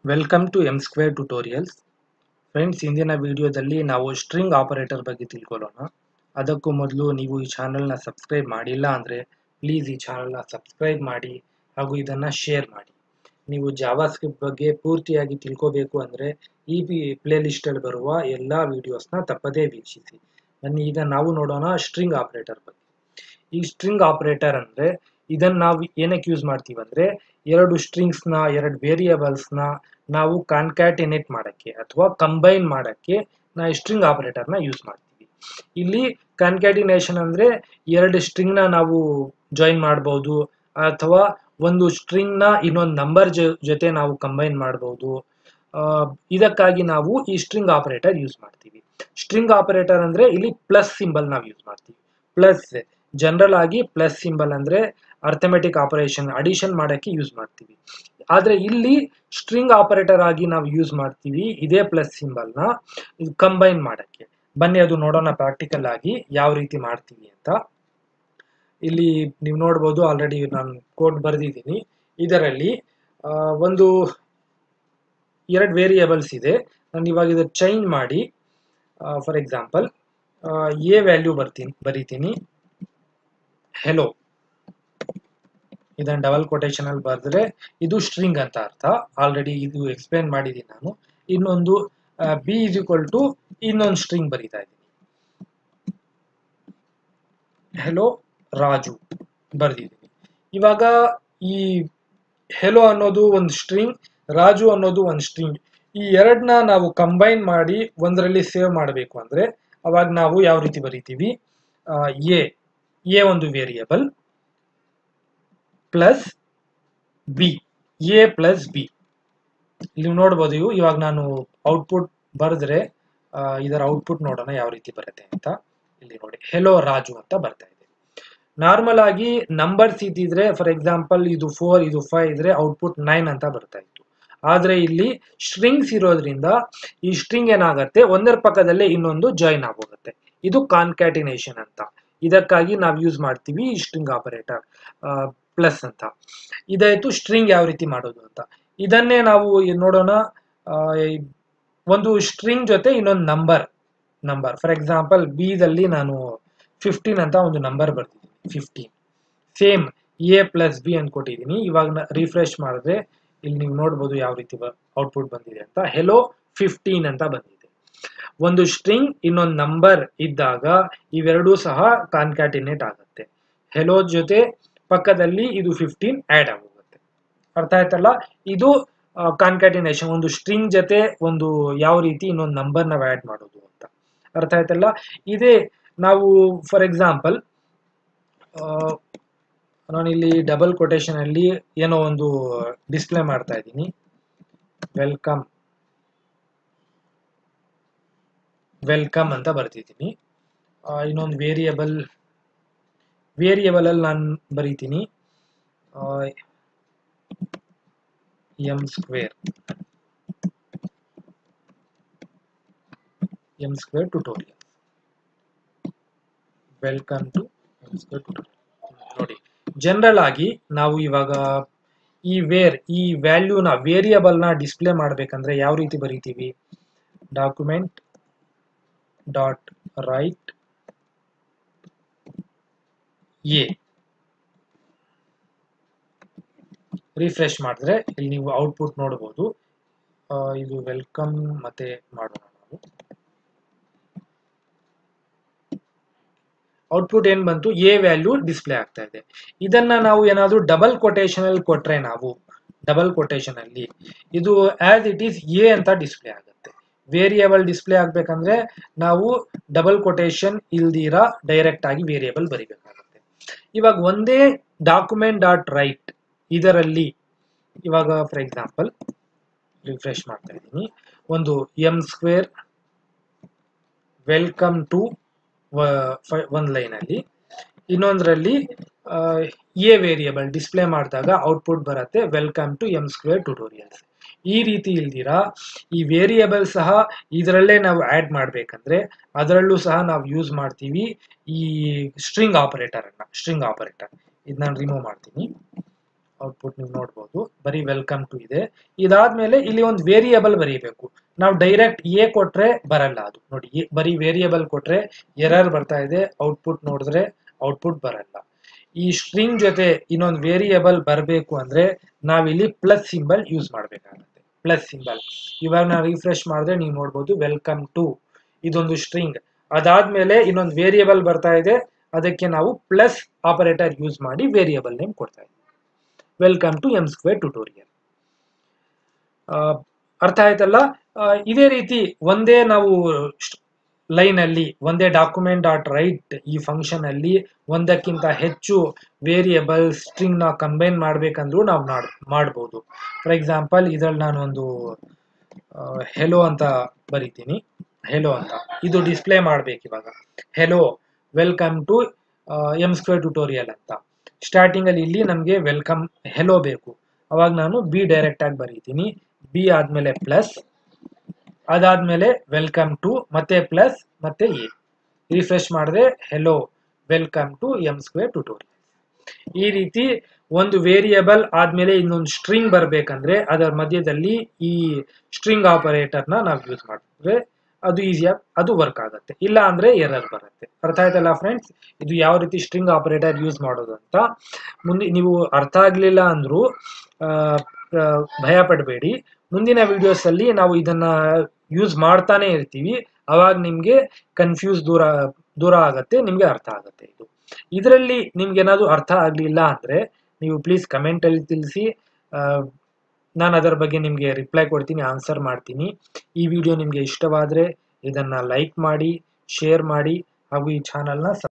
welcome to M square tutorials friends ಇಂದಿನ ವಿಡಿಯೋದಲ್ಲಿ ನಾವು ಸ್ಟ್ರಿಂಗ್ ಆಪರೇಟರ್ ಬಗ್ಗೆ ತಿಳ್ಕೊಳ್ಳೋಣ ಅದಕ್ಕೂ ಮೊದಲು ನೀವು ಈ ಚಾನಲ್ನ ಸಬ್ಸ್ಕ್ರೈಬ್ ಮಾಡಿಲ್ಲ ಅಂದರೆ ಪ್ಲೀಸ್ ಈ ಚಾನಲ್ನ ಸಬ್ಸ್ಕ್ರೈಬ್ ಮಾಡಿ ಹಾಗೂ ಇದನ್ನು ಶೇರ್ ಮಾಡಿ ನೀವು ಜಾವಾ ಸ್ಕ್ರಿಪ್ಟ್ ಬಗ್ಗೆ ಪೂರ್ತಿಯಾಗಿ ತಿಳ್ಕೋಬೇಕು ಅಂದರೆ ಈ ಪ್ಲೇ ಲಿಸ್ಟಲ್ಲಿ ಬರುವ ಎಲ್ಲ ವಿಡಿಯೋಸ್ನ ತಪ್ಪದೇ ವೀಕ್ಷಿಸಿ ಬನ್ನಿ ಈಗ ನಾವು ನೋಡೋಣ ಸ್ಟ್ರಿಂಗ್ ಆಪರೇಟರ್ ಬಗ್ಗೆ ಈ ಸ್ಟ್ರಿಂಗ್ ಆಪರೇಟರ್ ಅಂದರೆ ಇದನ್ನು ನಾವು ಏನಕ್ಕೆ ಯೂಸ್ ಮಾಡ್ತೀವಿ ಅಂದರೆ ಎರಡು ಸ್ಟ್ರಿಂಗ್ಸ್ನ ಎರಡು ವೇರಿಯಬಲ್ಸ್ನ ನಾವು ಕಾನ್ಕ್ಯಾಟಿನೇಟ್ ಮಾಡೋಕ್ಕೆ ಅಥವಾ ಕಂಬೈನ್ ಮಾಡೋಕ್ಕೆ ನಾವು ಸ್ಟ್ರಿಂಗ್ ಆಪರೇಟರ್ನ ಯೂಸ್ ಮಾಡ್ತೀವಿ ಇಲ್ಲಿ ಕಾನ್ಕ್ಯಾಟಿನೇಷನ್ ಅಂದರೆ ಎರಡು ಸ್ಟ್ರಿಂಗ್ನ ನಾವು ಜಾಯಿನ್ ಮಾಡ್ಬೋದು ಅಥವಾ ಒಂದು ಸ್ಟ್ರಿಂಗ್ನ ಇನ್ನೊಂದು ನಂಬರ್ ಜೊತೆ ನಾವು ಕಂಬೈನ್ ಮಾಡ್ಬೋದು ಇದಕ್ಕಾಗಿ ನಾವು ಈ ಸ್ಟ್ರಿಂಗ್ ಆಪರೇಟರ್ ಯೂಸ್ ಮಾಡ್ತೀವಿ ಸ್ಟ್ರಿಂಗ್ ಆಪರೇಟರ್ ಅಂದರೆ ಇಲ್ಲಿ ಪ್ಲಸ್ ಸಿಂಬಲ್ ನಾವು ಯೂಸ್ ಮಾಡ್ತೀವಿ ಪ್ಲಸ್ ಜನರಲ್ ಆಗಿ ಪ್ಲಸ್ ಸಿಂಬಲ್ ಅಂದರೆ ಅರ್ಥಮೆಟಿಕ್ ಆಪರೇಷನ್ ಅಡಿಷನ್ ಮಾಡೋಕ್ಕೆ ಯೂಸ್ ಮಾಡ್ತೀವಿ ಆದರೆ ಇಲ್ಲಿ ಸ್ಟ್ರಿಂಗ್ ಆಪರೇಟರ್ ಆಗಿ ನಾವು ಯೂಸ್ ಮಾಡ್ತೀವಿ ಇದೇ ಪ್ಲಸ್ ಸಿಂಬಲ್ನ ಕಂಬೈನ್ ಮಾಡೋಕ್ಕೆ ಬನ್ನಿ ಅದು ನೋಡೋಣ ಪ್ರಾಕ್ಟಿಕಲ್ ಆಗಿ ಯಾವ ರೀತಿ ಮಾಡ್ತೀವಿ ಅಂತ ಇಲ್ಲಿ ನೀವು ನೋಡ್ಬೋದು ಆಲ್ರೆಡಿ ನಾನು ಕೋಡ್ ಬರೆದಿದ್ದೀನಿ ಇದರಲ್ಲಿ ಒಂದು ಎರಡು ವೇರಿಯೇಬಲ್ಸ್ ಇದೆ ನಾನು ಇವಾಗ ಇದು ಚೇಂಜ್ ಮಾಡಿ ಫಾರ್ ಎಕ್ಸಾಂಪಲ್ ಎ ವ್ಯಾಲ್ಯೂ ಬರ್ತೀನಿ ಬರೀತೀನಿ ಹೆಲೋ ಇದನ್ನು ಡಬಲ್ ಕೊಟೇಶನ್ ಅಲ್ಲಿ ಬರೆದ್ರೆ ಇದು ಸ್ಟ್ರಿಂಗ್ ಅಂತ ಅರ್ಥ ಆಲ್ರೆಡಿ ಇದು ಎಕ್ಸ್ಪ್ಲೇನ್ ಮಾಡಿದ್ದೀನಿ ನಾನು ಇನ್ನೊಂದು ಬಿ ಇಸ್ ಈಕ್ವಲ್ ಟು ಇನ್ನೊಂದು ಸ್ಟ್ರಿಂಗ್ ಬರೀತಾ ಇದ್ದೀನಿ ಹೆಲೋ ರಾಜು ಬರ್ದಿದ್ದೀನಿ ಇವಾಗ ಈ ಹೆಲೋ ಅನ್ನೋದು ಒಂದು ಸ್ಟ್ರಿಂಗ್ ರಾಜು ಅನ್ನೋದು ಒಂದು ಸ್ಟ್ರಿಂಗ್ ಈ ಎರಡನ್ನ ನಾವು ಕಂಬೈನ್ ಮಾಡಿ ಒಂದರಲ್ಲಿ ಸೇವ್ ಮಾಡಬೇಕು ಅಂದರೆ ಅವಾಗ ನಾವು ಯಾವ ರೀತಿ ಬರಿತೀವಿ ಎ ಎ ಒಂದು variable plus B A plus B ನೀವು ನೋಡ್ಬೋದು ಇವು ಇವಾಗ ನಾನು ಔಟ್ಪುಟ್ ಬರೆದ್ರೆ ಇದರ ಔಟ್ಪುಟ್ ನೋಡೋಣ ಯಾವ ರೀತಿ ಬರುತ್ತೆ ಅಂತ ಇಲ್ಲಿ ನೋಡಿ ಹೆಲೋ ರಾಜು ಅಂತ ಬರ್ತಾ ಇದೆ ನಾರ್ಮಲ್ ಆಗಿ ನಂಬರ್ಸ್ ಇದ್ದಿದ್ರೆ ಫಾರ್ ಎಕ್ಸಾಂಪಲ್ ಇದು ಫೋರ್ ಇದು ಫೈವ್ ಇದ್ರೆ ಔಟ್ಪುಟ್ ನೈನ್ ಅಂತ ಬರ್ತಾ ಇತ್ತು ಆದ್ರೆ ಇಲ್ಲಿ ಸ್ಟ್ರಿಂಗ್ಸ್ ಇರೋದ್ರಿಂದ ಈ ಸ್ಟ್ರಿಂಗ್ ಏನಾಗುತ್ತೆ ಒಂದರ ಪಕ್ಕದಲ್ಲೇ ಇನ್ನೊಂದು ಜಾಯಿನ್ ಆಗೋಗುತ್ತೆ ಇದು ಕಾನ್ಕ್ಯಾಟಿನೇಷನ್ ಅಂತ ಇದಕ್ಕಾಗಿ ನಾವು ಯೂಸ್ ಮಾಡ್ತೀವಿ ಸ್ಟ್ರಿಂಗ್ ಆಪರೇಟರ್ ಪ್ಲಸ್ ಅಂತ ಇದಾಯ್ತು ಸ್ಟ್ರಿಂಗ್ ಯಾವ ರೀತಿ ಮಾಡೋದು ಅಂತ ಇದನ್ನೇ ನಾವು ನೋಡೋಣ ಒಂದು ಸ್ಟ್ರಿಂಗ್ ಜೊತೆ ಇನ್ನೊಂದು ನಂಬರ್ ನಂಬರ್ ಫಾರ್ ಎಕ್ಸಾಂಪಲ್ ಬಿದಲ್ಲಿ ನಾನು ಫಿಫ್ಟೀನ್ ಅಂತ ಒಂದು ನಂಬರ್ ಬರ್ತಿದ್ದೀನಿ fifteen same A plus B ಅನ್ಕೊಟ್ಟಿದ್ದೀನಿ ಇವಾಗ ರಿಫ್ರೆಶ್ ಮಾಡಿದ್ರೆ ಇಲ್ಲಿ ನೀವು ನೋಡ್ಬೋದು ಯಾವ ರೀತಿ ಔಟ್ಪುಟ್ ಬಂದಿದೆ ಅಂತ ಹೆಲೋ ಫಿಫ್ಟೀನ್ ಅಂತ ಬಂದಿದೆ ಒಂದು ಸ್ಟ್ರಿಂಗ್ ಇನ್ನೊಂದು ನಂಬರ್ ಇದ್ದಾಗ ಇವೆರಡೂ ಸಹ ಕಾನ್ಕ್ಯಾಟಿನೇಟ್ ಆಗುತ್ತೆ ಹೆಲೋ ಜೊತೆ ಪಕ್ಕದಲ್ಲಿ ಇದು ಫಿಫ್ಟೀನ್ ಆ್ಯಡ್ ಆಗೋಗುತ್ತೆ ಅರ್ಥ ಆಯ್ತಲ್ಲ ಇದು ಕಾನ್ಕ್ಯಾಟಿನೇಷನ್ ಒಂದು ಸ್ಟ್ರಿಂಗ್ ಜೊತೆ ಒಂದು ಯಾವ ರೀತಿ ಇನ್ನೊಂದು ನಂಬರ್ ನಾವು ಆ್ಯಡ್ ಮಾಡೋದು ಅಂತ ಅರ್ಥ ಆಯ್ತಲ್ಲ ಇದೇ ನಾವು ಫಾರ್ ಎಕ್ಸಾಂಪಲ್ ನಾನಿಲ್ಲಿ ಡಬಲ್ ಕೊಟೇಶನ್ ಅಲ್ಲಿ ಏನೋ ಒಂದು ಡಿಸ್ಪ್ಲೇ ಮಾಡ್ತಾ ಇದ್ದೀನಿ ವೆಲ್ಕಮ್ ವೆಲ್ಕಮ್ ಅಂತ ಬರ್ತಿದ್ದೀನಿ ಇನ್ನೊಂದು ವೇರಿಯಬಲ್ ವೇರಿಯಬಲ್ ಅಲ್ಲಿ ನಾನು ಬರೀತೀನಿ M square M square tutorial welcome to M square tutorial ನೋಡಿ ಜನರಲ್ ಆಗಿ ನಾವು ಇವಾಗ ಈ ವೇರ್ ಈ ವ್ಯಾಲ್ಯೂನ ವೇರಿಯಬಲ್ನ ಡಿಸ್ಪ್ಲೇ ಮಾಡಬೇಕಂದ್ರೆ ಯಾವ ರೀತಿ ಬರೀತೀವಿ document dot write A refresh ಮಾಡಿದ್ರೆ ಇಲ್ಲಿ ನೀವು ಔಟ್ಪುಟ್ ನೋಡ್ಬೋದು ಇದು ವೆಲ್ಕಮ್ ಮತ್ತೆ ಮಾಡೋಣ ನಾವು ಔಟ್ಪುಟ್ ಏನ್ ಬಂತು ಎ ವ್ಯಾಲ್ಯೂ ಡಿಸ್ಪ್ಲೇ ಆಗ್ತಾ ಇದೆ ಇದನ್ನ ನಾವು ಏನಾದರೂ ಡಬಲ್ ಕೊಟೇಶನ್ ಅಲ್ಲಿ ಕೊಟ್ರೆ ನಾವು ಡಬಲ್ ಕೊಟೇಶನ್ ಅಲ್ಲಿ ಇದು ಆಸ್ ಇಟ್ ಈಸ್ ಎ ಅಂತ ಡಿಸ್ಪ್ಲೇ ಆಗುತ್ತೆ ವೇರಿಯಬಲ್ ಡಿಸ್ಪ್ಲೇ ಆಗ್ಬೇಕಂದ್ರೆ ನಾವು ಡಬಲ್ ಕೊಟೇಶನ್ ಇಲ್ದಿರ ಡೈರೆಕ್ಟ್ ಆಗಿ ವೇರಿಯಬಲ್ ಬರಿಬೇಕಾಗುತ್ತೆ ಇವಾಗ ಒಂದೇ ಡಾಕ್ಯುಮೆಂಟ್ ಡಾಟ್ ರೈಟ್ ಇದರಲ್ಲಿ ಇವಾಗ ಫಾರ್ ಎಕ್ಸಾಂಪಲ್ ರಿಫ್ರೆಶ್ ಮಾಡ್ತಾ ಇದ್ದೀನಿ ಒಂದು ಎಂ ಸ್ಕ್ವೇರ್ ವೆಲ್ಕಮ್ ಟು ಒಂದು ಲೈನಲ್ಲಿ ಇನ್ನೊಂದರಲ್ಲಿ ಎ ವೇರಿಯಬಲ್ ಡಿಸ್ಪ್ಲೇ ಮಾಡಿದಾಗ ಔಟ್ಪುಟ್ ಬರುತ್ತೆ welcome to M square tutorials ಈ ರೀತಿ ಇಲ್ದಿರಾ ಈ ವೇರಿಯಬಲ್ ಸಹ ಇದರಲ್ಲೇ ನಾವು ಆ್ಯಡ್ ಮಾಡಬೇಕಂದ್ರೆ ಅದರಲ್ಲೂ ಸಹ ನಾವು ಯೂಸ್ ಮಾಡ್ತೀವಿ ಈ ಸ್ಟ್ರಿಂಗ್ ಆಪರೇಟರ್ ಅನ್ನ ಸ್ಟ್ರಿಂಗ್ ಆಪರೇಟರ್ ಇದು ನಾನು ರಿಮೂವ್ ಮಾಡ್ತೀನಿ ಔಟ್ಪುಟ್ ನೀವು ನೋಡ್ಬೋದು ಬರೀ ವೆಲ್ಕಮ್ ಟು ಇದೆ ಇದಾದ್ಮೇಲೆ ಇಲ್ಲಿ ಒಂದು ವೇರಿಯೇಬಲ್ ಬರೀಬೇಕು ನಾವು ಡೈರೆಕ್ಟ್ ಎ ಕೊಟ್ರೆ ಬರಲ್ಲ ಅದು ನೋಡಿ ಎ- ಬರೀ ವೇರಿಯೇಬಲ್ ಕೊಟ್ರೆ ಎರರ್ ಬರ್ತಾ ಇದೆ ಔಟ್ಪುಟ್ ನೋಡಿದ್ರೆ ಔಟ್ಪುಟ್ ಬರಲ್ಲ ಈ ಸ್ಟ್ರಿಂಗ್ ಜೊತೆ ಇನ್ನೊಂದು ವೇರಿಯೇಬಲ್ ಬರಬೇಕು ಅಂದ್ರೆ ನಾವಿಲ್ಲಿ ಪ್ಲಸ್ ಸಿಂಬಲ್ ಯೂಸ್ ಮಾಡಬೇಕಾಗುತ್ತೆ ಪ್ಲಸ್ ಸಿಂಬಲ್ ಇವಾಗ ನಾವು ರಿಫ್ರೆಶ್ ಮಾಡಿದ್ರೆ ನೀವು ನೋಡ್ಬೋದು ವೆಲ್ಕಮ್ ಟು ಇದೊಂದು ಸ್ಟ್ರಿಂಗ್ ಅದಾದ್ಮೇಲೆ ಇನ್ನೊಂದು ವೇರಿಯೇಬಲ್ ಬರ್ತಾ ಇದೆ ಅದಕ್ಕೆ ನಾವು ಪ್ಲಸ್ ಆಪರೇಟರ್ ಯೂಸ್ ಮಾಡಿ ವೇರಿಯೇಬಲ್ ನೇಮ್ ಕೊಡ್ತಾ ಇದ್ದೀವಿ welcome to M square tutorial ಅರ್ಥ ಆಯ್ತಲ್ಲ ಆ, ಇದೇ ರೀತಿ ಒಂದೇ ನಾವು ಲೈನ್ ಅಲ್ಲಿ ಒಂದೇ ಡಾಕ್ಯುಮೆಂಟ್ ಡಾಟ್ ರೈಟ್ ಈ ಫಂಕ್ಷನ್ ಅಲ್ಲಿ ಒಂದಕ್ಕಿಂತ ಹೆಚ್ಚು ವೇರಿಯೇಬಲ್ ಸ್ಟ್ರಿಂಗ್ ನ ಕಂಬೈನ್ ಮಾಡ್ಬೇಕಂದ್ರೂ ನಾವು ನಾಡ್ ಮಾಡ್ಬೋದು ಫಾರ್ ಎಕ್ಸಾಂಪಲ್ ಇದ್ರಲ್ಲಿ ನಾನು ಒಂದು ಹೆಲೋ ಅಂತ ಬರಿತೀನಿ ಹೆಲೋ ಅಂತ ಇದು ಡಿಸ್ಪ್ಲೇ ಮಾಡ್ಬೇಕು ಇವಾಗ hello welcome to M square tutorial ಅಂತ ಸ್ಟಾರ್ಟಿಂಗ್ ಅಲ್ಲಿ ಇಲ್ಲಿ ನಮಗೆ ವೆಲ್ಕಮ್ ಹೆಲೋ ಬೇಕು ಅವಾಗ ನಾನು ಬಿ ಡೈರೆಕ್ಟ್ ಆಗಿ ಬರೀತೀನಿ ಬಿ ಆದ್ಮೇಲೆ ಪ್ಲಸ್ ಅದಾದ್ಮೇಲೆ ವೆಲ್ಕಮ್ ಟು ಮತ್ತೆ ಪ್ಲಸ್ ಮತ್ತೆ ಎ ರಿಫ್ರೆಶ್ ಮಾಡಿದ್ರೆ hello welcome to M square tutorial ಈ ರೀತಿ ಒಂದು ವೇರಿಯೇಬಲ್ ಆದ್ಮೇಲೆ ಇನ್ನೊಂದು ಸ್ಟ್ರಿಂಗ್ ಬರ್ಬೇಕಂದ್ರೆ ಅದರ ಮಧ್ಯದಲ್ಲಿ ಈ ಸ್ಟ್ರಿಂಗ್ ಆಪರೇಟರ್ನ ನಾವು ಯೂಸ್ ಮಾಡಿದ್ರೆ ಅದು ಈಸಿಯಾಗಿ ಅದು ವರ್ಕ್ ಆಗುತ್ತೆ ಇಲ್ಲ ಅಂದ್ರೆ ಎರರ್ ಬರುತ್ತೆ ಅರ್ಥ ಆಯ್ತಲ್ಲ ಫ್ರೆಂಡ್ಸ್ ಇದು ಯಾವ ರೀತಿ ಸ್ಟ್ರಿಂಗ್ ಆಪರೇಟರ್ ಯೂಸ್ ಮಾಡೋದು ಅಂತ ಮುಂದೆ ನೀವು ಅರ್ಥ ಆಗ್ಲಿಲ್ಲ ಅಂದ್ರೂ ಆ, ಆ, ಭಯ ಪಡಬೇಡಿ ಮುಂದಿನ ವಿಡಿಯೋಸ್ ಅಲ್ಲಿ ನಾವು ಇದನ್ನ ಯೂಸ್ ಮಾಡ್ತಾನೆ ಇರ್ತೀವಿ ಅವಾಗ ನಿಮ್ಗೆ ಕನ್ಫ್ಯೂಸ್ ದೂರ ದೂರ ಆಗತ್ತೆ ನಿಮ್ಗೆ ಅರ್ಥ ಆಗತ್ತೆ ಇದು ಇದರಲ್ಲಿ ನಿಮ್ಗೆ ಏನಾದ್ರು ಅರ್ಥ ಆಗ್ಲಿಲ್ಲ ಅಂದ್ರೆ ನೀವು ಪ್ಲೀಸ್ ಕಮೆಂಟ್ ಅಲ್ಲಿ ತಿಳಿಸಿ ನಾನು ಅದರ ಬಗ್ಗೆ ನಿಮಗೆ ರಿಪ್ಲೈ ಕೊಡ್ತೀನಿ ಆನ್ಸರ್ ಮಾಡ್ತೀನಿ ಈ ವಿಡಿಯೋ ನಿಮಗೆ ಇಷ್ಟವಾದರೆ ಇದನ್ನು ಲೈಕ್ ಮಾಡಿ ಶೇರ್ ಮಾಡಿ ಹಾಗೂ ಈ ಚಾನಲ್ನ